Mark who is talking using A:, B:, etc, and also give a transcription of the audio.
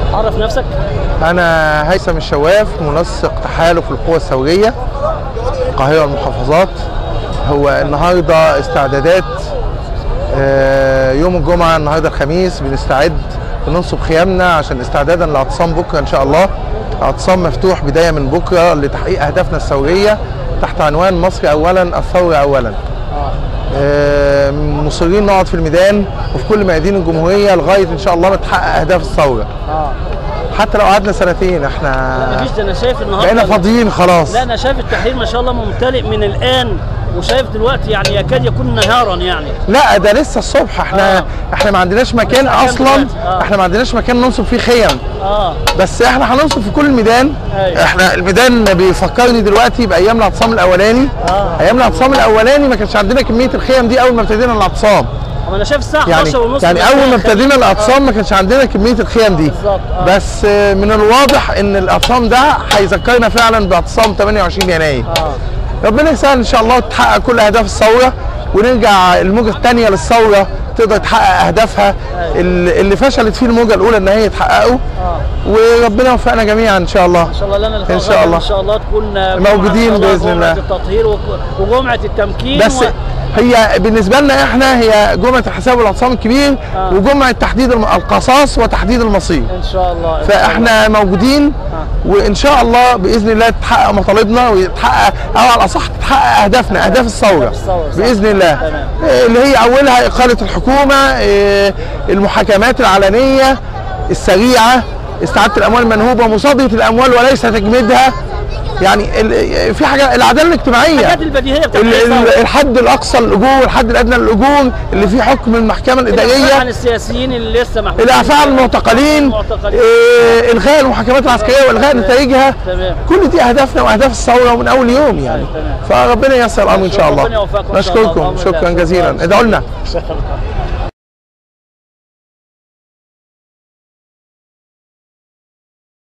A: عرف نفسك
B: أنا هيثم الشواف منسق تحالف القوى الثورية القاهرة والمحافظات هو النهارده استعدادات آه، يوم الجمعة النهارده الخميس بنستعد بننصب خيامنا عشان استعدادا لاعتصام بكرة إن شاء الله اعتصام مفتوح بداية من بكرة لتحقيق أهدافنا الثورية تحت عنوان مصر أولا الثورة أولا آه، مصرين نقعد في الميدان وفي كل ميادين الجمهورية لغاية إن شاء الله ما تحقق أهداف الثورة
A: اه
B: حتى لو قعدنا سنتين احنا
A: مفيش ده انا شايف النهارده
B: بقينا فاضيين خلاص
A: لا انا شايف التحرير ما شاء الله ممتلئ من الان وشايف دلوقتي يعني يكاد يكون نهارا يعني
B: لا ده لسه الصبح احنا
A: آه.
B: احنا ما عندناش مكان
A: مكان
B: اصلا
A: دلوقتي. آه.
B: احنا ما عندناش مكان ننصب فيه خيم
A: اه
B: بس احنا هننصب في كل الميدان
A: أيوة.
B: احنا الميدان بيفكرني دلوقتي بايام الاعتصام الاولاني
A: آه.
B: ايام الاعتصام الاولاني ما كانش عندنا كميه الخيم دي اول ما ابتدينا الاعتصام
A: أما انا شايف الساعه
B: يعني
A: 11 ونص
B: يعني اول ما ابتدينا الاعتصام ما كانش عندنا كميه الخيم دي
A: بالظبط، آه.
B: بس آه، من الواضح ان الاعتصام ده هيذكرنا فعلا باعتصام 28 يناير
A: اه
B: ربنا يسهل ان شاء الله وتحقق كل اهداف الثوره ونرجع الموجه الثانيه للثوره تقدر تحقق اهدافها اللي اللي فشلت فيه الموجه الاولى ان هي تحققه
A: اه
B: وربنا يوفقنا جميعا ان شاء الله
A: ان شاء الله لنا لقاء
B: إن شاء
A: غدا
B: الله.
A: ان شاء الله تكون
B: موجودين
A: جمعة
B: بإذن الله.
A: جمعة التطهير وك- وجمعه التمكين
B: بس
A: و...
B: هي بالنسبه لنا احنا هي جمعه الحساب والاعتصام الكبير
A: آه.
B: وجمعه تحديد الم- القصاص وتحديد المصير
A: ان شاء الله إن شاء الله.
B: فاحنا موجودين وان شاء الله باذن الله تحقق مطالبنا ويتحقق او على الاصح تتحقق اهدافنا اهداف الثوره
A: الثورة، صح.
B: باذن الله
A: تمام.
B: آه، اللي هي اولها اقاله الحكومه آه، المحاكمات العلنيه السريعه استعاده الاموال المنهوبه مصادره الاموال وليس تجميدها يعني ال- في حاجه العداله الاجتماعيه
A: الحاجات البديهيه بتاعت
B: ال- ال-
A: الثورة.
B: الحد الاقصى للاجور الحد الادنى للاجور اللي فيه حكم المحكمه
A: الإعفاء عن
B: الاداريه
A: السياسيين اللي لسه محبوسين
B: الاعفاء عن المعتقلين
A: المعتقلين.
B: آه، الغاء المحاكمات العسكريه والغاء نتائجها
A: تمام.
B: كل دي اهدافنا واهداف الثوره من اول يوم يعني
A: تمام.
B: فربنا ييسر الامر ان شاء الله
A: ربنا يوفقكم إن شاء الله.
B: نشكركم
A: اللهم
B: شكرا
A: جزاك
B: جزيلا
A: الله.
B: ادعوا لنا